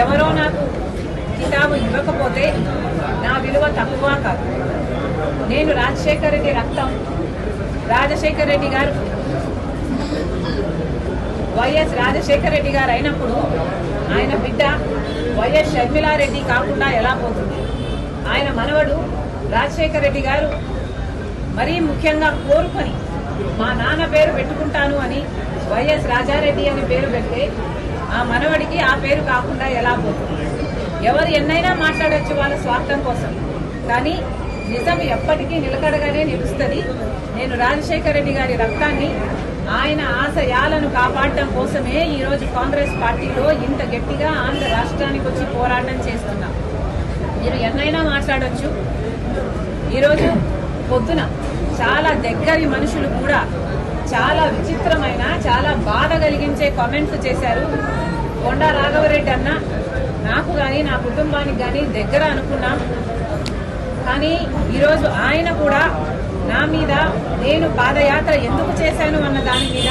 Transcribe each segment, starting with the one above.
ఎవరో నాకు కితాబు ఇవ్వకపోతే నా విలువ తక్కువ కాదు నేను రాజశేఖర రెడ్డి రక్తం రాజశేఖర రెడ్డి గారు వైఎస్ రాజశేఖర రెడ్డి గారు అయినప్పుడు ఆయన బిడ్డ వైఎస్ షర్మిలారెడ్డి కాకుండా ఎలా పోతుంది ఆయన మనవడు రాజశేఖర రెడ్డి గారు మరీ ముఖ్యంగా కోరుకొని మా నాన్న పేరు పెట్టుకుంటాను అని వైఎస్ రాజారెడ్డి అని పేరు పెడితే ఆ మనవడికి ఆ పేరు కాకుండా ఎలా పోతుంది ఎవరు ఎన్నైనా మాట్లాడొచ్చు వాళ్ళ స్వార్థం కోసం కానీ నిజం ఎప్పటికీ నిలకడగానే నిలుస్తుంది నేను రాజశేఖర రెడ్డి గారి రక్తాన్ని ఆయన ఆశయాలను కాపాడటం కోసమే ఈరోజు కాంగ్రెస్ పార్టీలో ఇంత గట్టిగా ఆంధ్ర రాష్ట్రానికి వచ్చి పోరాటం చేస్తున్నాం మీరు ఎన్నైనా మాట్లాడొచ్చు ఈరోజు పొద్దున చాలా దగ్గరి మనుషులు కూడా చాలా విచిత్రమైన చాలా బాధ కలిగించే కామెంట్స్ చేశారు కొండా రాఘవరెడ్డి అన్న నాకు కానీ నా కుటుంబానికి కానీ దగ్గర అనుకున్నాం కానీ ఈరోజు ఆయన కూడా నా మీద నేను పాదయాత్ర ఎందుకు చేశాను అన్న దాని మీద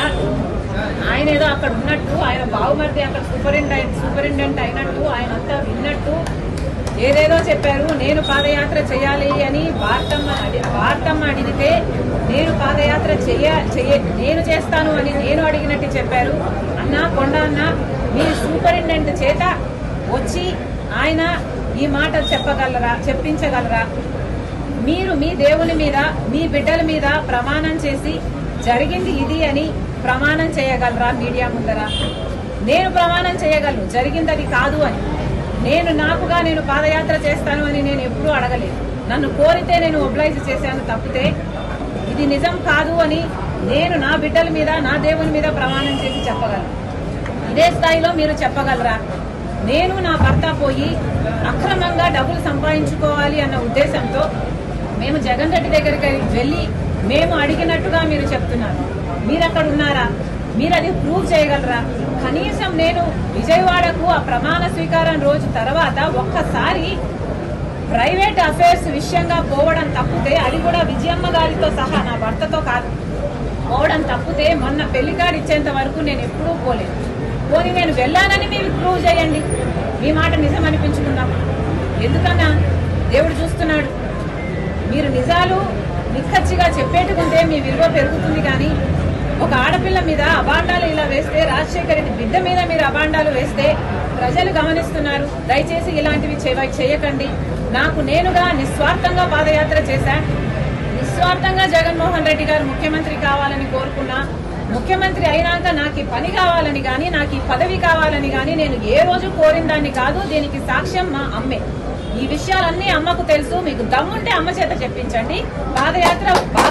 ఆయన ఏదో అక్కడ ఉన్నట్టు ఆయన బావుమర్ది అక్కడ సూపరింటెండెంట్ సూపరింటెండెంట్ అయినట్టు ఆయన అంతా విన్నట్టు ఏదేదో చెప్పారు నేను పాదయాత్ర చేయాలి అని వార్తమ్మ అడి వార్తమ్మ అడిగితే నేను పాదయాత్ర చెయ్య చెయ్య నేను చేస్తాను అని నేను అడిగినట్టు చెప్పారు అన్న కొండ అన్న మీరు సూపరింటెండెంట్ చేత వచ్చి ఆయన ఈ మాట చెప్పగలరా చెప్పించగలరా మీరు మీ దేవుని మీద మీ బిడ్డల మీద ప్రమాణం చేసి జరిగింది ఇది అని ప్రమాణం చేయగలరా మీడియా ముందర నేను ప్రమాణం చేయగలను జరిగింది అది కాదు అని నేను నాకుగా నేను పాదయాత్ర చేస్తాను అని నేను ఎప్పుడూ అడగలేదు నన్ను కోరితే నేను ఒబ్లైజ్ చేశాను తప్పితే ఇది నిజం కాదు అని నేను నా బిడ్డల మీద నా దేవుని మీద ప్రమాణం చేసి చెప్పగలను ఇదే స్థాయిలో మీరు చెప్పగలరా నేను నా భర్త పోయి అక్రమంగా డబ్బులు సంపాదించుకోవాలి అన్న ఉద్దేశంతో మేము జగన్ రెడ్డి దగ్గరికి వెళ్ళి మేము అడిగినట్టుగా మీరు చెప్తున్నారు మీరు అక్కడ ఉన్నారా మీరు అది ప్రూవ్ చేయగలరా కనీసం నేను విజయవాడకు ఆ ప్రమాణ స్వీకారం రోజు తర్వాత ఒక్కసారి ప్రైవేట్ అఫైర్స్ విషయంగా పోవడం తప్పితే అది కూడా విజయమ్మ గారితో సహా నా భర్తతో కాదు పోవడం తప్పితే మొన్న పెళ్లి కార్డు ఇచ్చేంత వరకు నేను ఎప్పుడూ పోలేదు పోనీ నేను వెళ్ళానని మీరు ప్రూవ్ చేయండి మీ మాట నిజం అనిపించుకుందాం ఎందుకన్నా దేవుడు చూస్తున్నాడు మీరు నిజాలు నిక్కచ్చిగా చెప్పేట్టుకుంటే మీ విలువ పెరుగుతుంది కానీ ఒక ఆడపిల్ల మీద అబాండాలు ఇలా వేస్తే రాజశేఖర్ రెడ్డి బిడ్డ మీద మీరు అబాండాలు వేస్తే ప్రజలు గమనిస్తున్నారు దయచేసి ఇలాంటివి చేయ- చేయకండి నాకు నేనుగా నిస్వార్థంగా పాదయాత్ర చేశా నిస్వార్థంగా జగన్మోహన్ రెడ్డి గారు ముఖ్యమంత్రి కావాలని కోరుకున్నా ముఖ్యమంత్రి అయినాక నాకు ఈ పని కావాలని కానీ నాకు ఈ పదవి కావాలని కానీ నేను ఏ రోజు కోరిన దాన్ని కాదు దీనికి సాక్ష్యం మా అమ్మే ఈ విషయాలన్నీ అమ్మకు తెలుసు మీకు దమ్ముంటే అమ్మ చేత చెప్పించండి పాదయాత్ర